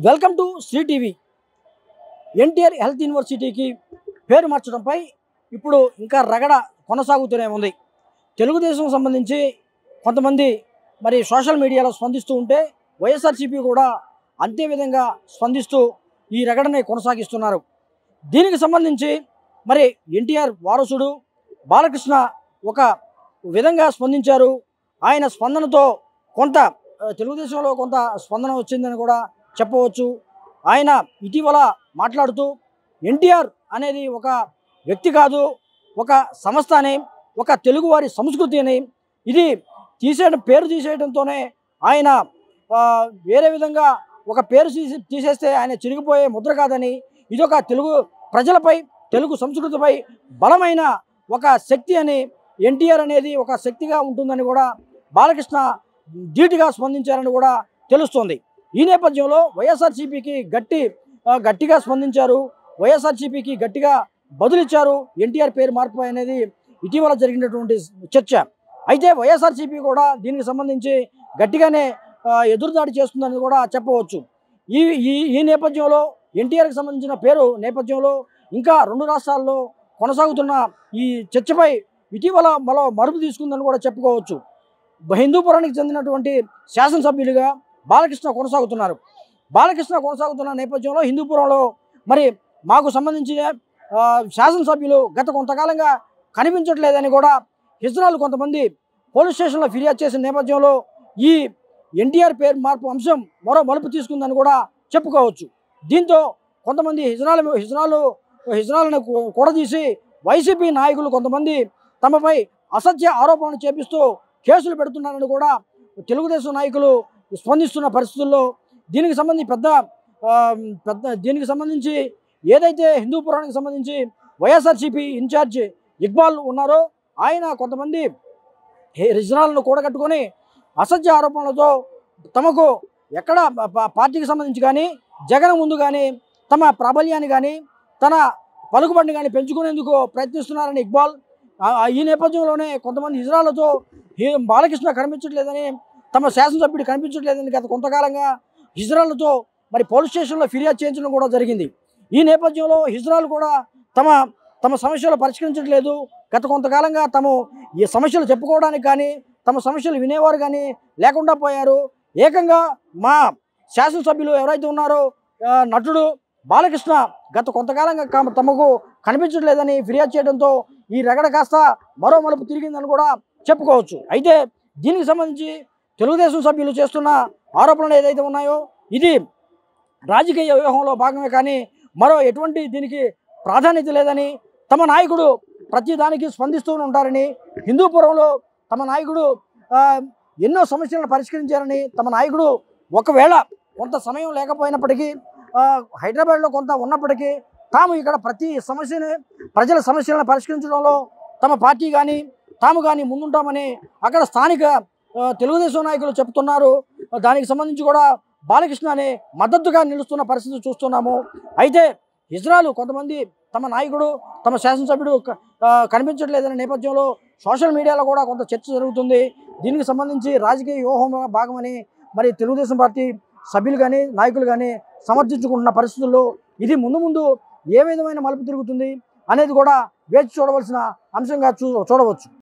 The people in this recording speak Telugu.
welcome to Sri TV NTR health యూనివర్సిటీకి పేరు మార్చడంపై ఇప్పుడు ఇంకా రగడ కొనసాగుతూనే ఉంది తెలుగుదేశం సంబంధించి కొంతమంది మరి సోషల్ మీడియాలో స్పందిస్తూ ఉంటే వైఎస్ఆర్సీపీ కూడా అంతే విధంగా స్పందిస్తూ ఈ రగడని కొనసాగిస్తున్నారు దీనికి సంబంధించి మరి ఎన్టీఆర్ వారసుడు బాలకృష్ణ ఒక విధంగా స్పందించారు ఆయన స్పందనతో కొంత ఆ, తెలుగుదేశంలో కొంత స్పందన వచ్చిందని కూడా చెప్పవచ్చు ఆయన ఇటీవల మాట్లాడుతూ ఎన్టీఆర్ అనేది ఒక వ్యక్తి కాదు ఒక సంస్థ అని ఒక తెలుగువారి సంస్కృతి అని ఇది తీసేయడం పేరు తీసేయడంతోనే ఆయన ఆ, వేరే విధంగా ఒక పేరు తీసి తీసేస్తే ఆయన చిరిగిపోయే ముద్ర కాదని ఇది ఒక తెలుగు ప్రజలపై తెలుగు సంస్కృతిపై బలమైన ఒక శక్తి అని ఎన్టీఆర్ అనేది ఒక శక్తిగా ఉంటుందని కూడా బాలకృష్ణ ధీటుగా స్పందించారని కూడా తెలుస్తోంది ఈ నేపథ్యంలో వైఎస్ఆర్సీపీకి గట్టి ఆ, గట్టిగా స్పందించారు వైఎస్ఆర్సీపీకి గట్టిగా బదులిచ్చారు ఎన్టీఆర్ పేరు మార్పు అనేది ఇటీవల జరిగినటువంటి చర్చ అయితే వైఎస్ఆర్సీపీ కూడా దీనికి సంబంధించి గట్టిగానే ఆ, ఎదురుదాడి చేస్తుందని కూడా చెప్పవచ్చు ఈ ఈ ఈ నేపథ్యంలో ఎన్టీఆర్కి సంబంధించిన పేరు నేపథ్యంలో ఇంకా రెండు రాష్ట్రాల్లో కొనసాగుతున్న ఈ చర్చపై ఇటీవల మరో మరుపు తీసుకుందని కూడా చెప్పుకోవచ్చు హిందూపురానికి చెందినటువంటి శాసనసభ్యులుగా బాలకృష్ణ కొనసాగుతున్నారు బాలకృష్ణ కొనసాగుతున్న నేపథ్యంలో హిందూపురంలో మరి మాకు సంబంధించిన ఆ, శాసనసభ్యులు గత కొంతకాలంగా కనిపించట్లేదని కూడా హిజ్రాలు కొంతమంది పోలీస్ స్టేషన్లో ఫిర్యాదు చేసిన నేపథ్యంలో ఈ ఎన్టీఆర్ పేరు మార్పు అంశం మరో మలుపు తీసుకుందని కూడా చెప్పుకోవచ్చు దీంతో కొంతమంది హిజ్రాలు హిజ్రాలు హిజ్రాలను కూడదీసి వైసీపీ నాయకులు కొంతమంది తమపై అసత్య ఆరోపణలు చేపిస్తూ కేసులు పెడుతున్నారని కూడా తెలుగుదేశం నాయకులు స్పందిస్తున్న పరిస్థితుల్లో దీనికి సంబంధించి పెద్ద ఆ, పెద్ద దీనికి సంబంధించి ఏదైతే హిందూపురానికి సంబంధించి వైఎస్ఆర్సీపీ ఇన్ఛార్జ్ ఇక్బాల్ ఉన్నారో ఆయన కొంతమంది హే- రిజనాలను కూడగట్టుకొని అసత్య ఆరోపణలతో తమకు ఎక్కడ ప- ప- పార్టీకి సంబంధించి కానీ జగన్ ముందు కానీ తమ ప్రాబల్యాన్ని కానీ తన పలుకుబడిని కానీ పెంచుకునేందుకు ప్రయత్నిస్తున్నారని ఇక్బాల్ ఆ- ఆ ఈ నేపథ్యంలోనే కొంతమంది ఇజ్రాలతో ఈ బాలకృష్ణ కనిపించట్లేదని తమ శాసనసభ్యుడు కనిపించట్లేదని గత కొంతకాలంగా హిజ్రాలతో మరి పోలీస్ స్టేషన్లో ఫిర్యాదు చేయించడం కూడా జరిగింది ఈ నేపథ్యంలో హిజ్రాలు కూడా తమ తమ సమస్యలు పరిష్కరించట్లేదు గత కొంతకాలంగా తాము ఈ సమస్యలు చెప్పుకోవడానికి కానీ తమ సమస్యలు వినేవారు కానీ లేకుండా పోయారు ఏకంగా మా శాసనసభ్యులు ఎవరైతే ఉన్నారో ఆ, నటుడు బాలకృష్ణ గత కొంతకాలంగా కామ- తమకు కనిపించట్లేదని ఫిర్యాదు చేయడంతో ఈ రగడ కాస్త మరో మలుపు తిరిగిందని కూడా చెప్పుకోవచ్చు అయితే దీనికి సంబంధించి తెలుగుదేశం సభ్యులు చేస్తున్న ఆరోపణలు ఏదైతే ఉన్నాయో ఇది రాజకీయ వ్యూహంలో భాగమే కానీ మరో ఎటువంటి దీనికి ప్రాధాన్యత లేదని తమ నాయకుడు ప్రతి దానికి స్పందిస్తూ ఉంటారని హిందూపురంలో తమ నాయకుడు ఆ, ఎన్నో సమస్యలను పరిష్కరించారని తమ నాయకుడు ఒకవేళ కొంత సమయం లేకపోయినప్పటికీ ఆ, హైదరాబాద్లో కొంత ఉన్నప్పటికీ తాము ఇక్కడ ప్రతి సమస్యని ప్రజల సమస్యలను పరిష్కరించడంలో తమ పార్టీ కానీ తాము కానీ ముందుంటామని అక్కడ స్థానిక ఆ, తెలుగుదేశం నాయకులు చెప్తున్నారు దానికి సంబంధించి కూడా బాలకృష్ణ అనే మద్దతుగా నిలుస్తున్న పరిస్థితి చూస్తున్నాము అయితే ఇజ్రాయల్ కొంతమంది తమ నాయకుడు తమ శాసనసభ్యుడు క- ఆ, కనిపించట్లేదనే నేపథ్యంలో సోషల్ మీడియాలో కూడా కొంత చర్చ జరుగుతుంది దీనికి సంబంధించి రాజకీయ వ్యూహంలో భాగమని మరి తెలుగుదేశం పార్టీ సభ్యులు కానీ నాయకులు కానీ సమర్థించుకుంటున్న పరిస్థితుల్లో ఇది ముందు ముందు ఏ విధమైన మలుపు తిరుగుతుంది అనేది కూడా వేచి చూడవలసిన అంశంగా చూ చూడవచ్చు